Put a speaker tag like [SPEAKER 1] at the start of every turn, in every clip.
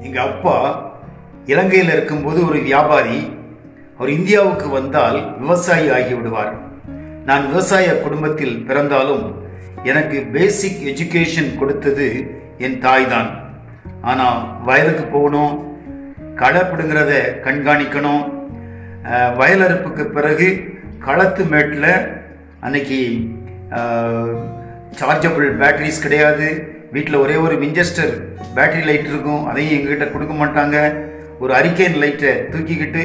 [SPEAKER 1] எங்க அப்பா இலங்கையில் இருக்கும்போது ஒரு வியாபாரி அவர் இந்தியாவுக்கு வந்தால் விவசாயி ஆகிவிடுவார் நான் விவசாய குடும்பத்தில் பிறந்தாலும் எனக்கு பேசிக் எஜுகேஷன் கொடுத்தது என் தாய் தான் ஆனால் வயலுக்கு போகணும் களை பிடுங்கிறத கண்காணிக்கணும் அஹ், வயலறுப்புக்கு பிறகு களத்து மேட்டில் அன்னைக்கு சார்ஜபிள் பேட்டரிஸ் கிடையாது வீட்டில் ஒரே ஒரு விஞ்சஸ்டர் பேட்டரி லைட் இருக்கும் அதையும் எங்ககிட்ட கொடுக்க மாட்டாங்க ஒரு அரிக்கேன் லைட்டை தூக்கிக்கிட்டு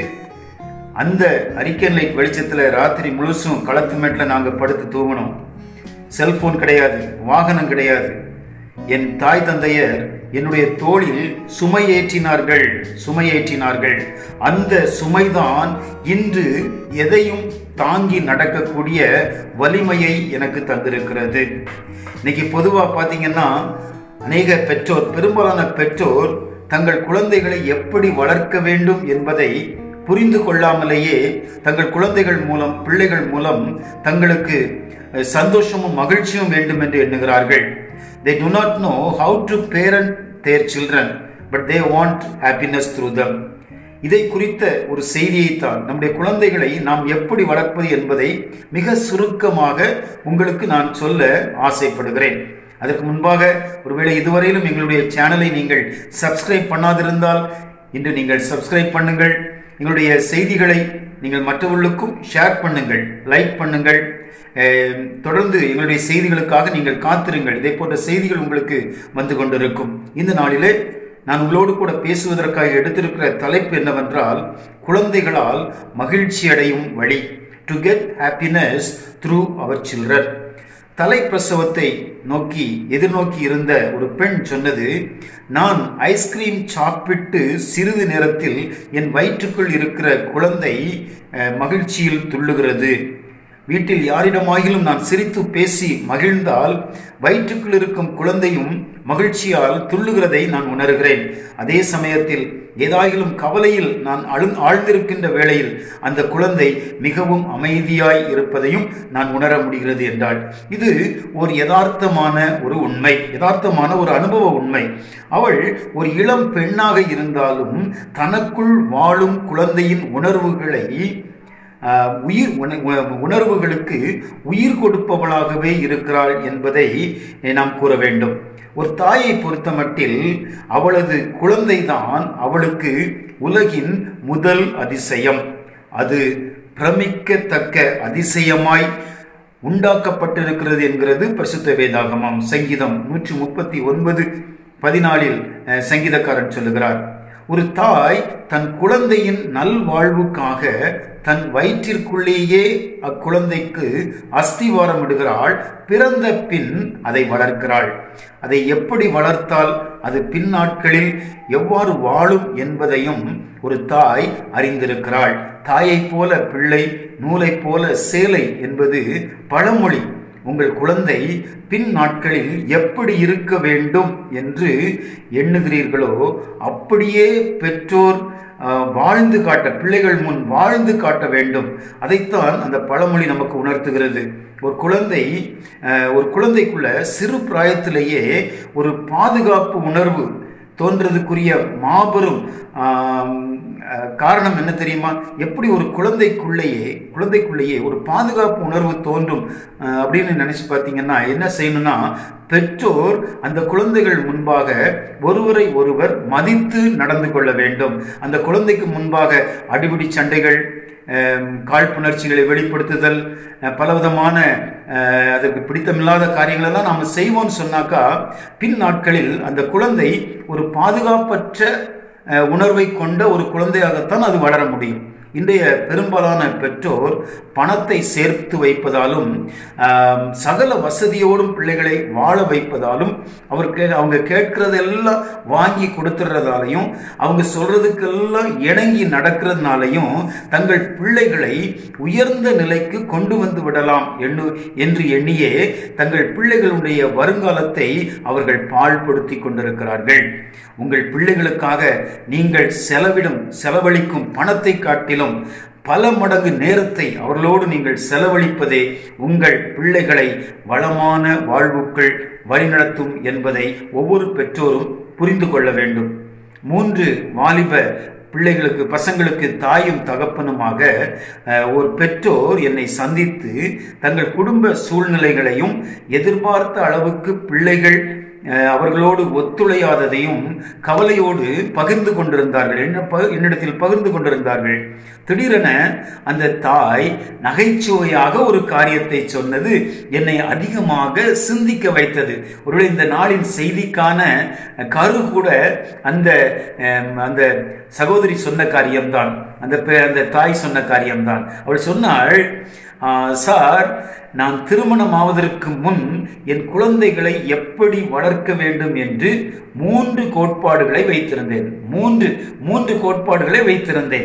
[SPEAKER 1] அந்த அரிக்கேன் லைட் வெளிச்சத்தில் ராத்திரி முழுசும் களத்து மேட்டில் நாங்கள் படுத்து தூங்கணும் செல்போன் கிடையாது வாகனம் கிடையாது என் தாய் தந்தையர் என்னுடைய தோளில் சுமை ஏற்றினார்கள் சுமை ஏற்றினார்கள் அந்த சுமைதான் இன்று எதையும் தாங்கி நடக்கக்கூடிய வலிமையை எனக்கு தந்திருக்கிறது இன்னைக்கு பொதுவா பாத்தீங்கன்னா அநேக பெற்றோர் பெரும்பாலான பெற்றோர் தங்கள் குழந்தைகளை எப்படி வளர்க்க வேண்டும் என்பதை புரிந்து கொள்ளாமலேயே தங்கள் குழந்தைகள் மூலம் பிள்ளைகள் மூலம் தங்களுக்கு அஹ், சந்தோஷமும் மகிழ்ச்சியும் வேண்டும் என்று எண்ணுகிறார்கள் they do not know how to parent their children but they want happiness through them இதை குறித்த ஒரு செய்தியைத்தான் நம்முடைய குழந்தைகளை நாம் எப்படி வளர்ப்பது என்பதை மிக சுருக்கமாக உங்களுக்கு நான் சொல்ல ஆசைப்படுகிறேன் அதற்கு முன்பாக ஒருவேளை இதுவரையிலும் எங்களுடைய சேனலை நீங்கள் சப்ஸ்கிரைப் பண்ணாதிருந்தால் இன்று நீங்கள் சப்ஸ்கிரைப் பண்ணுங்கள் எங்களுடைய செய்திகளை நீங்கள் மற்றவர்களுக்கும் ஷேர் பண்ணுங்கள் லைக் பண்ணுங்கள் அஹ், தொடர்ந்து எங்களுடைய செய்திகளுக்காக நீங்கள் காத்திருங்கள் இதே போன்ற செய்திகள் உங்களுக்கு வந்து கொண்டிருக்கும் இந்த நாளிலே நான் உங்களோடு கூட பேசுவதற்காக எடுத்திருக்கிற தலைப்பு என்னவென்றால் குழந்தைகளால் மகிழ்ச்சி அடையும் வழி to get happiness through our children தலைப்பிரசவத்தை நோக்கி எதிர்நோக்கி இருந்த ஒரு பெண் சொன்னது நான் ஐஸ்கிரீம் சாப்பிட்டு சிறிது நேரத்தில் என் வயிற்றுக்குள் இருக்கிற குழந்தை அஹ், மகிழ்ச்சியில் துள்ளுகிறது வீட்டில் யாரிடமாகிலும் நான் சிரித்து பேசி மகிழ்ந்தால் வயிற்றுக்குள் இருக்கும் குழந்தையும் மகிழ்ச்சியால் துள்ளுகிறதை நான் உணர்கிறேன் அதே சமயத்தில் ஏதாயிலும் கவலையில் நான் அழு ஆழ்ந்திருக்கின்ற வேளையில் அந்த குழந்தை மிகவும் அமைதியாய் இருப்பதையும் நான் உணர முடிகிறது என்றாள் இது ஒரு யதார்த்தமான ஒரு உண்மை யதார்த்தமான ஒரு அனுபவ உண்மை அவள் ஒரு இளம் பெண்ணாக இருந்தாலும் தனக்குள் வாழும் குழந்தையின் உணர்வுகளை ஆஹ், உயிர் உண- உண- உணர்வுகளுக்கு உயிர் கொடுப்பவளாகவே இருக்கிறாள் என்பதை நாம் கூற வேண்டும் ஒரு தாயை பொறுத்தமட்டில் அவளது குழந்தைதான் அவளுக்கு உலகின் முதல் அதிசயம் அது பிரமிக்கத்தக்க அதிசயமாய் உண்டாக்கப்பட்டிருக்கிறது என்கிறது பரிசுத்த வேதாகமம் சங்கீதம் நூற்றி முப்பத்தி ஒன்பது பதினாலில் அஹ், சங்கீதக்காரன் சொல்லுகிறார் ஒரு தாய் தன் குழந்தையின் நல்வாழ்வுக்காக தன் வயிற்றிற்குள்ளேயே அக்குழந்தைக்கு அஸ்திவாரம் இடுகிறாள் பிறந்த பின் அதை வளர்க்கிறாள் அதை எப்படி வளர்த்தால் அது பின் நாட்களில் எவ்வாறு வாழும் என்பதையும் ஒரு தாய் அறிந்திருக்கிறாள் தாயைப் போல பிள்ளை நூலைப் போல சேலை என்பது பழமொழி உங்கள் குழந்தை பின் நாட்களில் எப்படி இருக்க வேண்டும் என்று எண்ணுகிறீர்களோ அப்படியே பெற்றோர் ஆஹ், வாழ்ந்து காட்ட பிள்ளைகள் முன் வாழ்ந்து காட்ட வேண்டும் அதைத்தான் அந்த பழமொழி நமக்கு உணர்த்துகிறது ஒரு குழந்தை ஆஹ், ஒரு குழந்தைக்குள்ள சிறு பிராயத்திலேயே ஒரு பாதுகாப்பு உணர்வு தோன்றதுக்குரிய மாபெரும் ஆம், அஹ், காரணம் என்ன தெரியுமா எப்படி ஒரு குழந்தைக்குள்ளேயே குழந்தைக்குள்ளேயே ஒரு பாதுகாப்பு உணர்வு தோன்றும் அஹ், அப்படின்னு நினைச்சு பார்த்தீங்கன்னா என்ன செய்யணும்னா பெற்றோர் அந்த குழந்தைகள் முன்பாக ஒருவரை ஒருவர் மதித்து நடந்து கொள்ள வேண்டும் அந்த குழந்தைக்கு முன்பாக அடிபிடி சண்டைகள் அஹ், காழ்ப்புணர்ச்சிகளை வெளிப்படுத்துதல் அஹ், பலவிதமான அஹ், அதற்கு பிடித்தமில்லாத காரியங்களெல்லாம் நாம் செய்வோம்னு சொன்னாக்கா பின் நாட்களில் அந்த குழந்தை ஒரு பாதுகாப்பற்ற அஹ், உணர்வை கொண்ட ஒரு குழந்தையாகத்தான் அது வளர முடியும் இன்றைய பெரும்பாலான பெற்றோர் பணத்தை சேர்த்து வைப்பதாலும் ஆம், சகல வசதியோடும் பிள்ளைகளை வாழ வைப்பதாலும் அவர் கே அவங்க கேட்கறதெல்லாம் வாங்கி கொடுத்துறதாலையும் அவங்க சொல்றதுக்கெல்லாம் இணங்கி நடக்கிறதுனாலையும் தங்கள் பிள்ளைகளை உயர்ந்த நிலைக்கு கொண்டு வந்து விடலாம் எண்ணு என்று எண்ணியே தங்கள் பிள்ளைகளுடைய வருங்காலத்தை அவர்கள் பாழ்படுத்தி கொண்டிருக்கிறார்கள் உங்கள் பிள்ளைகளுக்காக நீங்கள் செலவிடும் செலவழிக்கும் பணத்தை காட்டிலும் பல மடங்கு நேரத்தை அவர்களோடு நீங்கள் செலவழிப்பதே உங்கள் பிள்ளைகளை வளமான வாழ்வுக்குள் வழிநடத்தும் என்பதை ஒவ்வொரு பெற்றோரும் புரிந்து கொள்ள வேண்டும் மூன்று வாலிப பிள்ளைகளுக்கு பசங்களுக்கு தாயும் தகப்பனுமாக அஹ், ஒரு பெற்றோர் என்னை சந்தித்து தங்கள் குடும்ப சூழ்நிலைகளையும் எதிர்பார்த்த அளவுக்கு பிள்ளைகள் அஹ், அவர்களோடு ஒத்துழையாததையும் கவலையோடு பகிர்ந்து கொண்டிருந்தார்கள் என்ன ப- என்னிடத்தில் பகிர்ந்து கொண்டிருந்தார்கள் திடீரென அந்த தாய் நகைச்சுவையாக ஒரு காரியத்தை சொன்னது என்னை அதிகமாக சிந்திக்க வைத்தது ஒருவேளை இந்த நாளின் செய்திக்கான கரு கூட அந்த அஹ், அந்த சகோதரி சொன்ன காரியம்தான் அந்த பெ- அந்த தாய் சொன்ன காரியம்தான் அவள் சொன்னாள் "ஆ, சார் நான் திருமணம் ஆவதற்கு முன் என் குழந்தைகளை எப்படி வளர்க்க வேண்டும் என்று மூன்று கோட்பாடுகளை வைத்திருந்தேன் மூன்று மூன்று கோட்பாடுகளை வைத்திருந்தேன்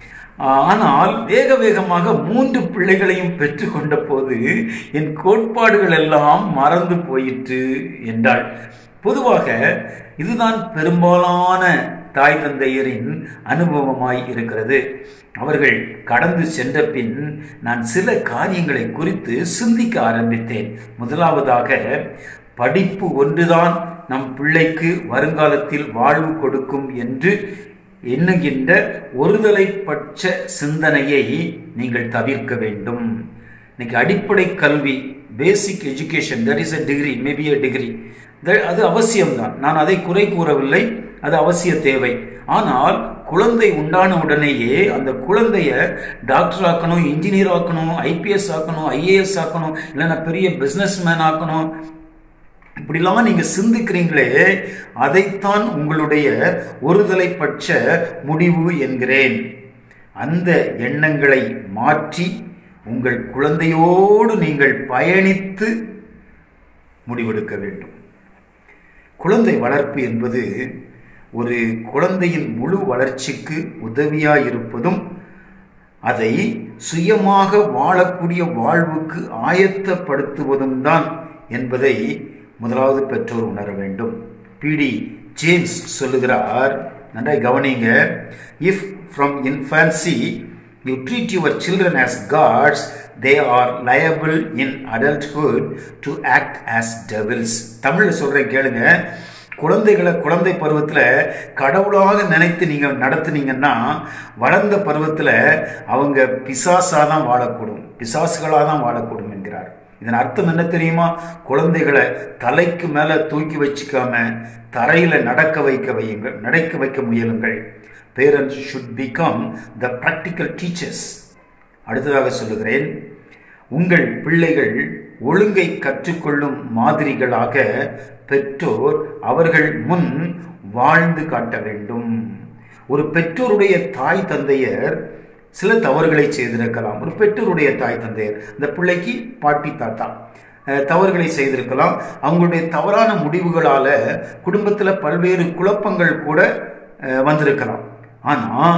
[SPEAKER 1] ஆனால் வேக வேகமாக மூன்று பிள்ளைகளையும் பெற்றுக்கொண்ட போது என் கோட்பாடுகள் எல்லாம் மறந்து போயிற்று என்றாள் பொதுவாக இதுதான் பெரும்பாலான தாய் தந்தையரின் அனுபவமாய் இருக்கிறது அவர்கள் கடந்து சென்ற பின் நான் சில காரியங்களை குறித்து சிந்திக்க ஆரம்பித்தேன் முதலாவதாக படிப்பு ஒன்றுதான் நம் பிள்ளைக்கு வருங்காலத்தில் வாழ்வு கொடுக்கும் என்று எண்ணுகின்ற ஒருதலைப்பட்ச சிந்தனையை நீங்கள் தவிர்க்க வேண்டும் இன்னைக்கு அடிப்படை கல்வி basic education that is a degree maybe a degree அது அவசியம்தான் நான் அதை குறை கூறவில்லை அது அவசிய தேவை ஆனால் குழந்தை உண்டான உடனேயே அந்த குழந்தைய டாக்டர் ஆக்கணும் இன்ஜினியர் ஆக்கணும் ஐபிஎஸ் ஆக்கணும் ஐஏஎஸ் ஆக்கணும் இல்லைன்னா பெரிய பிஸ்னஸ் மேன் ஆக்கணும் இப்படிலாம் நீங்க சிந்திக்கிறீங்களே அதைத்தான் உங்களுடைய ஒருதலைப்பட்ச முடிவு என்கிறேன் அந்த எண்ணங்களை மாற்றி உங்கள் குழந்தையோடு நீங்கள் பயணித்து முடிவெடுக்க வேண்டும் குழந்தை வளர்ப்பு என்பது ஒரு குழந்தையின் முழு வளர்ச்சிக்கு உதவியாயிருப்பதும் அதை சுயமாக வாழக்கூடிய வாழ்வுக்கு ஆயத்தப்படுத்துவதும் தான் என்பதை முதலாவது பெற்றோர் உணர வேண்டும் பிடி ஜேம்ஸ் சொல்லுகிறார் நன்றாய் கவனிங்க if from infancy you treat your children as gods they are liable in adulthood to act as devils தமிழில் சொல்கிறேன் கேளுங்க குழந்தைகளை குழந்தை பருவத்தில் கடவுளாக நினைத்து நீங்கள் நடத்துனீங்கன்னா வளர்ந்த பருவத்தில் அவங்க பிசாசாக தான் வாழக்கூடும் பிசாசுகளாக தான் வாழக்கூடும் என்கிறார் இதன் அர்த்தம் என்ன தெரியுமா குழந்தைகளை தலைக்கு மேலே தூக்கி வச்சுக்காம தரையில் நடக்க வைக்க வையுங்கள் நடக்க வைக்க முயலுங்கள் parents should become the practical teachers அடுத்ததாக சொல்லுகிறேன் உங்கள் பிள்ளைகள் ஒழுங்கை கற்றுக்கொள்ளும் மாதிரிகளாக பெற்றோர் அவர்கள் முன் வாழ்ந்து காட்ட வேண்டும் ஒரு பெற்றோருடைய தாய் தந்தையர் சில தவறுகளை செய்திருக்கலாம் ஒரு பெற்றோருடைய தாய் தந்தையர் இந்த பிள்ளைக்கு பாட்டி தாத்தா அஹ், தவறுகளை செய்திருக்கலாம் அவங்களுடைய தவறான முடிவுகளால குடும்பத்தில் பல்வேறு குழப்பங்கள் கூட அஹ், வந்திருக்கலாம் ஆனால்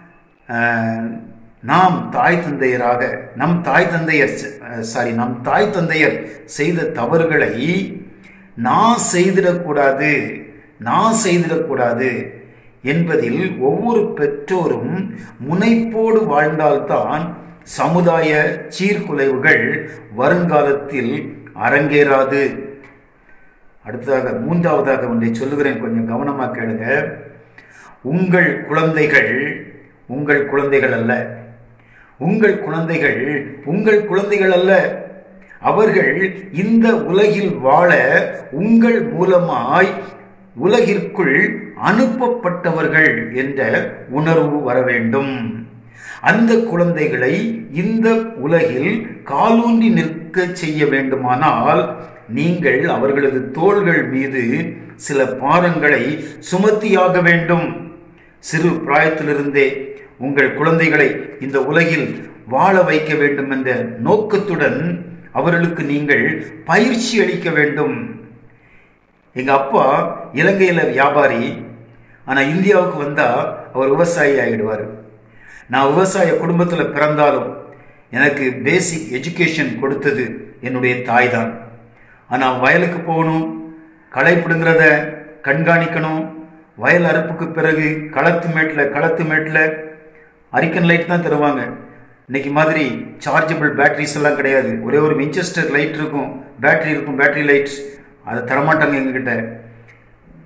[SPEAKER 1] நாம் தாய் தந்தையராக நம் தாய் தந்தையர் சாரி நம் தாய் தந்தையர் செய்த தவறுகளை நான் செய்திடக்கூடாது நான் செய்திடக்கூடாது என்பதில் ஒவ்வொரு பெற்றோரும் முனைப்போடு வாழ்ந்தால்தான் சமுதாய சீர்குலைவுகள் வருங்காலத்தில் அரங்கேறாது அடுத்ததாக மூன்றாவதாக ஒன்றை சொல்லுகிறேன் கொஞ்சம் கவனமாக கேளுங்க உங்கள் குழந்தைகள் உங்கள் குழந்தைகள் அல்ல உங்கள் குழந்தைகள் உங்கள் குழந்தைகள் அல்ல அவர்கள் இந்த உலகில் வாழ உங்கள் மூலமாய் உலகிற்குள் அனுப்பப்பட்டவர்கள் என்ற உணர்வு வர வேண்டும் அந்த குழந்தைகளை இந்த உலகில் காலூன்றி நிற்க செய்ய வேண்டுமானால் நீங்கள் அவர்களது தோள்கள் மீது சில பாரங்களை சுமத்தியாக வேண்டும் சிறு பிராயத்திலிருந்தே உங்கள் குழந்தைகளை இந்த உலகில் வாழ வைக்க வேண்டும் என்ற நோக்கத்துடன் அவர்களுக்கு நீங்கள் பயிற்சி அளிக்க வேண்டும் எங்க அப்பா இலங்கையில வியாபாரி ஆனா இந்தியாவுக்கு வந்தா அவர் விவசாயி ஆகிடுவார் நான் விவசாய குடும்பத்துல பிறந்தாலும் எனக்கு பேசிக் எஜுகேஷன் கொடுத்தது என்னுடைய தாய் தான் ஆனா வயலுக்கு போகணும் களை பிடுங்கிறத கண்காணிக்கணும் வயல் அறுப்புக்கு பிறகு களத்து மேட்டில் களத்து மேட்டில் அரிக்கன் லைட் தான் தருவாங்க இன்னைக்கு மாதிரி சார்ஜபிள் பேட்டரிஸ் எல்லாம் கிடையாது ஒரே ஒரு வின்செஸ்டர் லைட் இருக்கும் பேட்டரி இருக்கும் பேட்டரி லைட்ஸ் அதை தரமாட்டாங்க எங்ககிட்ட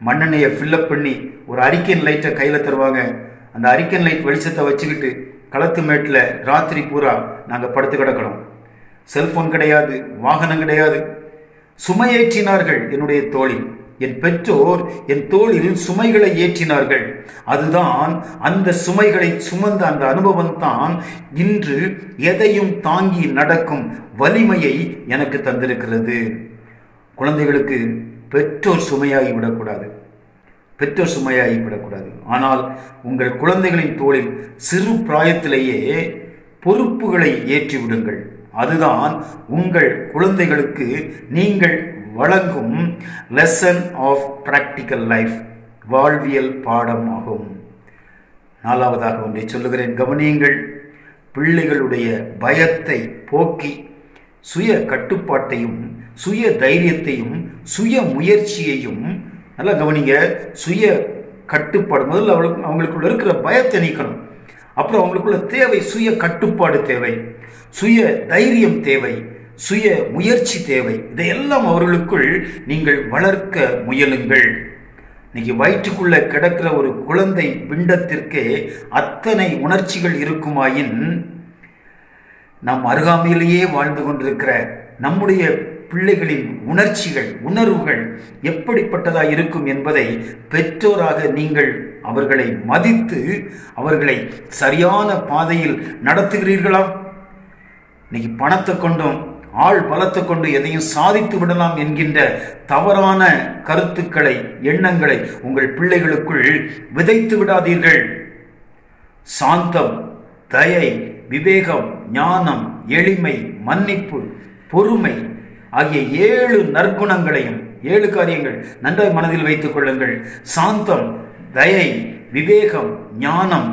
[SPEAKER 1] மண்ணெண்ணெயை ஃபில்லப் பண்ணி ஒரு அரிக்கன் லைட்டை கையில் தருவாங்க அந்த அரிக்கன் லைட் வெளிச்சத்தை வச்சுக்கிட்டு களத்து மேட்டில் ராத்திரி பூரா நாங்கள் படுத்து கிடக்கணும் செல்போன் கிடையாது வாகனம் கிடையாது சுமையேற்றினார்கள் என்னுடைய தோழி என் பெற்றோர் என் தோளில் சுமைகளை ஏற்றினார்கள் அதுதான் அந்த சுமைகளை சுமந்த அந்த அனுபவம் தான் இன்று எதையும் தாங்கி நடக்கும் வலிமையை எனக்கு தந்திருக்கிறது குழந்தைகளுக்கு பெற்றோர் சுமையாகி விடக்கூடாது பெற்றோர் சுமையாகி விடக்கூடாது ஆனால் உங்கள் குழந்தைகளின் தோளில் சிறு பிராயத்திலேயே பொறுப்புகளை ஏற்றி விடுங்கள் அதுதான் உங்கள் குழந்தைகளுக்கு நீங்கள் வழங்கும் லெசன் ஆஃப் பிராக்டிக்கல் லைஃப் வாழ்வியல் பாடமாகும் நாலாவதாக ஒன்றை சொல்லுகிறேன் கவனியுங்கள் பிள்ளைகளுடைய பயத்தை போக்கி சுய கட்டுப்பாட்டையும் சுய தைரியத்தையும் சுய முயற்சியையும் நல்லா கவனிங்க சுய கட்டுப்பாடு முதல்ல அவளுக்கு அவங்களுக்குள்ள இருக்கிற பயத்தை நீக்கணும் அப்புறம் அவங்களுக்குள்ள தேவை சுய கட்டுப்பாடு தேவை சுய தைரியம் தேவை சுய முயற்சி தேவை இதையெல்லாம் அவர்களுக்குள் நீங்கள் வளர்க்க முயலுங்கள் இன்னைக்கு வயிற்றுக்குள்ள கிடக்கிற ஒரு குழந்தை பிண்டத்திற்கே அத்தனை உணர்ச்சிகள் இருக்குமாயின் நம் அருகாமையிலேயே வாழ்ந்து கொண்டிருக்கிற நம்முடைய பிள்ளைகளின் உணர்ச்சிகள் உணர்வுகள் எப்படிப்பட்டதா இருக்கும் என்பதை பெற்றோராக நீங்கள் அவர்களை மதித்து அவர்களை சரியான பாதையில் நடத்துகிறீர்களா இன்னைக்கு பணத்தை கொண்டும் ஆள் பலத்தை கொண்டு எதையும் சாதித்து விடலாம் என்கின்ற தவறான கருத்துக்களை எண்ணங்களை உங்கள் பிள்ளைகளுக்குள் விதைத்து விடாதீர்கள் சாந்தம் தயை விவேகம் ஞானம் எளிமை மன்னிப்பு பொறுமை ஆகிய ஏழு நற்குணங்களையும் ஏழு காரியங்கள் நன்றாய் மனதில் வைத்துக் கொள்ளுங்கள் சாந்தம் தயை விவேகம் ஞானம்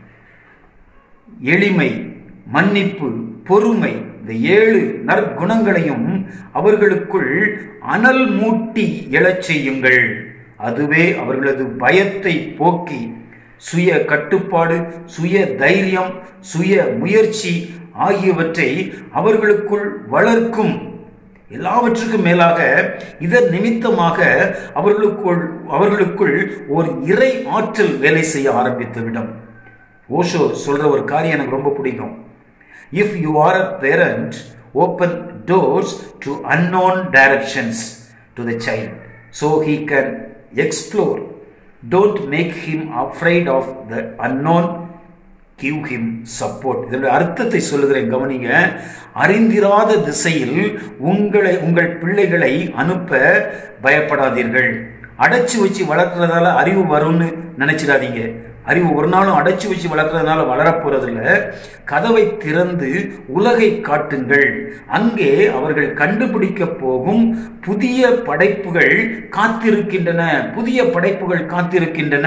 [SPEAKER 1] எளிமை மன்னிப்பு பொறுமை இந்த ஏழு நற்குணங்களையும் அவர்களுக்குள் அனல் மூட்டி எழச் செய்யுங்கள் அதுவே அவர்களது பயத்தை போக்கி சுய கட்டுப்பாடு சுய தைரியம் சுய முயற்சி ஆகியவற்றை அவர்களுக்குள் வளர்க்கும் எல்லாவற்றுக்கும் மேலாக இதன் நிமித்தமாக அவர்களுக்குள் அவர்களுக்குள் ஒரு இறை ஆற்றல் வேலை செய்ய ஆரம்பித்துவிடும் ஓஷோ சொல்ற ஒரு காரியம் எனக்கு ரொம்ப பிடிக்கும் if you are a parent open doors to unknown directions to the child so he can explore don't make him afraid of the unknown give him support இதனுடைய அர்த்தத்தை சொல்லுகிறேன் கவனிங்க அறிந்திராத திசையில் உங்களை உங்கள் பிள்ளைகளை அனுப்ப பயப்படாதீர்கள் அடைச்சி வச்சு வளர்க்குறதால அறிவு வரும்னு நினைச்சிடாதீங்க அறிவு ஒரு நாளும் அடைச்சி வச்சு வளர்க்கறதுனால வளரப்போறதில்ல கதவை திறந்து உலகை காட்டுங்கள் அங்கே அவர்கள் கண்டுபிடிக்க போகும் புதிய படைப்புகள் காத்திருக்கின்றன புதிய படைப்புகள் காத்திருக்கின்றன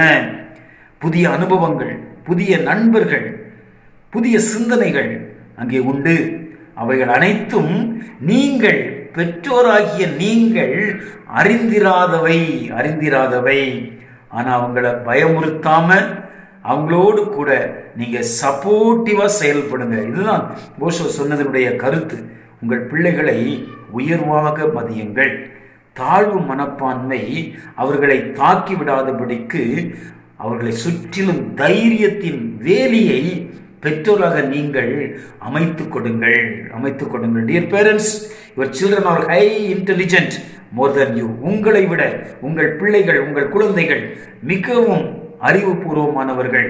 [SPEAKER 1] புதிய அனுபவங்கள் புதிய நண்பர்கள் புதிய சிந்தனைகள் அங்கே உண்டு அவைகள் அனைத்தும் நீங்கள் பெற்றோராகிய நீங்கள் அறிந்திராதவை அறிந்திராதவை ஆனா அவங்கள பயமுறுத்தாம அவங்களோடு கூட நீங்க சப்போர்ட்டிவா செயல்படுங்க இதுதான் போஷோ சொன்னதனுடைய கருத்து உங்கள் பிள்ளைகளை உயர்வாக மதியுங்கள் தாழ்வு மனப்பான்மை அவர்களை தாக்கி விடாதபடிக்கு அவர்களை சுற்றிலும் தைரியத்தின் வேலியை பெற்றோராக நீங்கள் அமைத்துக் கொடுங்கள் அமைத்துக் கொடுங்கள் dear parents your children are high intelligent more than you உங்களை விட உங்கள் பிள்ளைகள் உங்கள் குழந்தைகள் மிகவும் அறிவுபூர்வமானவர்கள்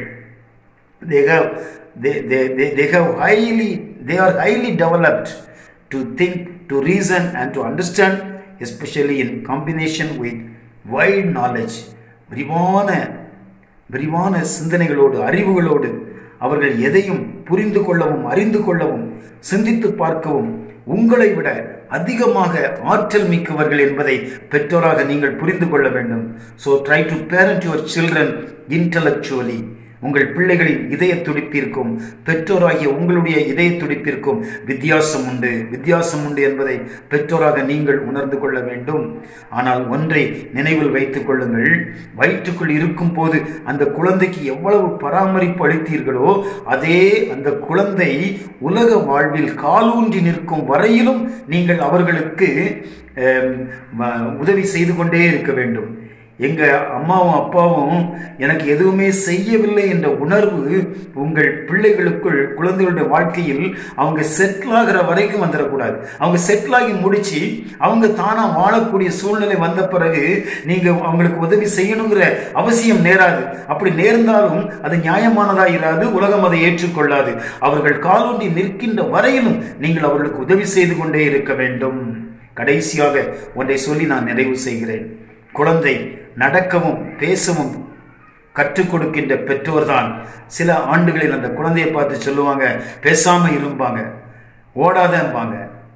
[SPEAKER 1] they have they, they, they, they have highly they are highly developed to think to reason and to understand especially in combination with wide knowledge விரிவான விரிவான சிந்தனைகளோடு அறிவுகளோடு அவர்கள் எதையும் புரிந்து கொள்ளவும் அறிந்து கொள்ளவும் சிந்தித்து பார்க்கவும் உங்களை விட அதிகமாக ஆற்றல் மிக்கவர்கள் என்பதை பெற்றோராக நீங்கள் புரிந்து கொள்ள வேண்டும் so try to parent your children intellectually உங்கள் பிள்ளைகளின் இதய துடிப்பிற்கும் பெற்றோராகிய உங்களுடைய இதய துடிப்பிற்கும் வித்தியாசம் உண்டு வித்தியாசம் உண்டு என்பதை பெற்றோராக நீங்கள் உணர்ந்து கொள்ள வேண்டும் ஆனால் ஒன்றை நினைவில் வைத்துக் கொள்ளுங்கள் வயிற்றுக்குள் இருக்கும் போது அந்த குழந்தைக்கு எவ்வளவு பராமரிப்பு அளித்தீர்களோ அதே அந்த குழந்தை உலக வாழ்வில் காலூன்றி நிற்கும் வரையிலும் நீங்கள் அவர்களுக்கு அஹ், ம- உதவி செய்து கொண்டே இருக்க வேண்டும் எங்க அம்மாவும் அப்பாவும் எனக்கு எதுவுமே செய்யவில்லை என்ற உணர்வு உங்கள் பிள்ளைகளுக்குள் குழந்தைகளுடைய வாழ்க்கையில் அவங்க செட்டில் ஆகிற வரைக்கும் வந்துடக்கூடாது அவங்க செட்டில் ஆகி முடிச்சு அவங்க தானா வாழக்கூடிய சூழ்நிலை வந்த பிறகு நீங்க அவங்களுக்கு உதவி செய்யணுங்கிற அவசியம் நேராது அப்படி நேர்ந்தாலும் அது நியாயமானதா இராது உலகம் அதை ஏற்றுக்கொள்ளாது அவர்கள் காலூன்றி நிற்கின்ற வரையிலும் நீங்கள் அவர்களுக்கு உதவி செய்து கொண்டே இருக்க வேண்டும் கடைசியாக ஒன்றை சொல்லி நான் நிறைவு செய்கிறேன் குழந்தை நடக்கவும் பேசவும் கற்றுக் கொடுக்கின்ற பெற்றோர்தான் சில ஆண்டுகளில் அந்த குழந்தையை பார்த்து சொல்லுவாங்க பேசாம இருப்பாங்க ஓடாதம்பாங்க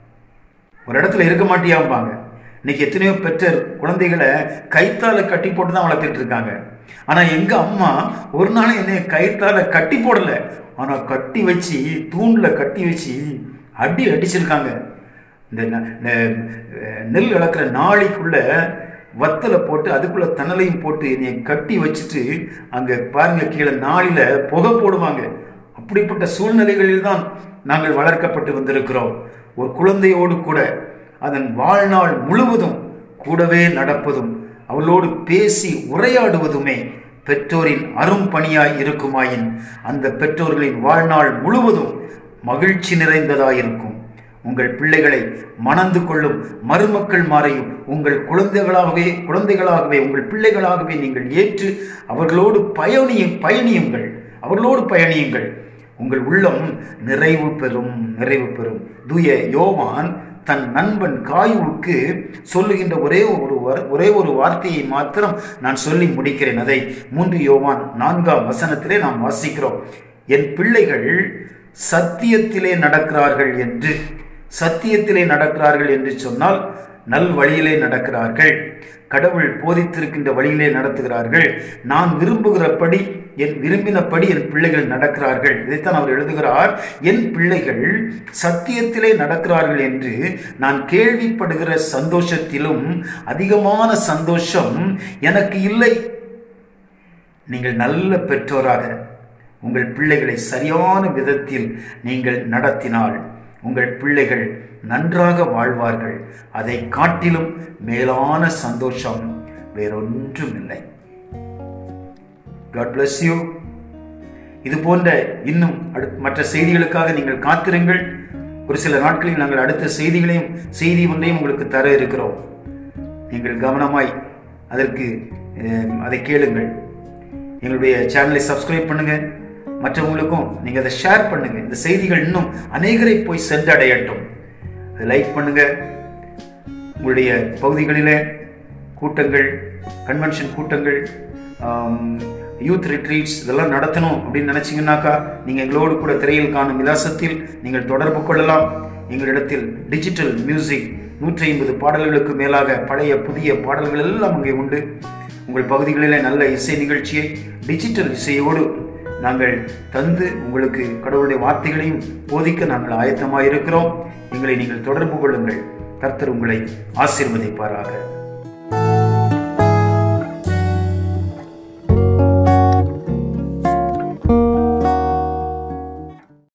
[SPEAKER 1] ஒரு இடத்துல இருக்க மாட்டியாம்பாங்க இன்னைக்கு எத்தனையோ பெற்றோர் குழந்தைகளை கைத்தால கட்டி போட்டு தான் வளர்த்துட்டு இருக்காங்க ஆனா எங்க அம்மா ஒரு நாள் என்னை கைத்தால கட்டி போடல ஆனா கட்டி வச்சு தூண்ல கட்டி வச்சு அடி அடிச்சிருக்காங்க இந்த ந- இந்த, அஹ், நெல் இழக்கிற நாளைக்குள்ள வத்தலை போட்டு அதுக்குள்ள தணலையும் போட்டு என்னை கட்டி வச்சுட்டு அங்க பாருங்க கீழே நாளில புகை போடுவாங்க அப்படிப்பட்ட சூழ்நிலைகளில் தான் நாங்கள் வளர்க்கப்பட்டு வந்திருக்கிறோம் ஒரு குழந்தையோடு கூட அதன் வாழ்நாள் முழுவதும் கூடவே நடப்பதும் அவளோடு பேசி உரையாடுவதுமே பெற்றோரின் அரும் பணியாய் இருக்குமாயின் அந்த பெற்றோர்களின் வாழ்நாள் முழுவதும் மகிழ்ச்சி நிறைந்ததாயிருக்கும் உங்கள் பிள்ளைகளை மணந்து கொள்ளும் மருமக்கள் மாறையும் உங்கள் குழந்தைகளாகவே குழந்தைகளாகவே உங்கள் பிள்ளைகளாகவே நீங்கள் ஏற்று அவர்களோடு பயணியும் பயணியுங்கள் அவர்களோடு பயணியுங்கள் உங்கள் உள்ளம் நிறைவு பெறும் நிறைவு பெறும் தூய யோவான் தன் நண்பன் காயுவுக்கு சொல்லுகின்ற ஒரே ஒரு வர்- ஒரே ஒரு வார்த்தையை மாத்திரம் நான் சொல்லி முடிக்கிறேன் அதை மூன்று யோவான் நான்காம் வசனத்திலே நாம் வாசிக்கிறோம் என் பிள்ளைகள் சத்தியத்திலே நடக்கிறார்கள் என்று சத்தியத்திலே நடக்கிறார்கள் என்று சொன்னால் நல் வழியிலே நடக்கிறார்கள் கடவுள் போதித்திருக்கின்ற வழியிலே நடத்துகிறார்கள் நான் விரும்புகிறபடி என் விரும்பினபடி என் பிள்ளைகள் நடக்கிறார்கள் இதைத்தான் அவர் எழுதுகிறார் என் பிள்ளைகள் சத்தியத்திலே நடக்கிறார்கள் என்று நான் கேள்விப்படுகிற சந்தோஷத்திலும் அதிகமான சந்தோஷம் எனக்கு இல்லை நீங்கள் நல்ல பெற்றோராக உங்கள் பிள்ளைகளை சரியான விதத்தில் நீங்கள் நடத்தினால் உங்கள் பிள்ளைகள் நன்றாக வாழ்வார்கள் அதை காட்டிலும் மேலான சந்தோஷம் வேறொன்றும் இல்லை காட் bless யூ இது போன்ற இன்னும் அடுத் மற்ற செய்திகளுக்காக நீங்கள் காத்திருங்கள் ஒரு சில நாட்களில் நாங்கள் அடுத்த செய்திகளையும் செய்தி ஒன்றையும் உங்களுக்கு தர இருக்கிறோம் நீங்கள் கவனமாய் அதற்கு அஹ், அதை கேளுங்கள் எங்களுடைய சேனலை சப்ஸ்கிரைப் பண்ணுங்க மற்றவங்களுக்கும் நீங்க அதை ஷேர் பண்ணுங்க இந்த செய்திகள் இன்னும் அநேகரை போய் சென்றடையட்டும் அதை லைக் பண்ணுங்க உங்களுடைய பகுதிகளிலே கூட்டங்கள் கன்வென்ஷன் கூட்டங்கள் யூத் ரிட்ரீட்ஸ் இதெல்லாம் நடத்தணும் அப்படின்னு நினைச்சீங்கன்னாக்கா நீங்கள் எங்களோடு கூட திரையில் காணும் விலாசத்தில் நீங்கள் தொடர்பு கொள்ளலாம் எங்களிடத்தில் டிஜிட்டல் மியூசிக் நூற்றி ஐம்பது பாடல்களுக்கு மேலாக பழைய புதிய பாடல்கள் எல்லாம் அங்கே உண்டு உங்கள் பகுதிகளிலே நல்ல இசை நிகழ்ச்சியை டிஜிட்டல் இசையோடு நாங்கள் தந்து உங்களுக்கு கடவுளுடைய வார்த்தைகளையும் போதிக்க நாங்கள் ஆயத்தமாக இருக்கிறோம் எங்களை நீங்கள் தொடர்பு கொள்ளுங்கள் கர்த்தர் உங்களை ஆசீர்வதிப்பாராக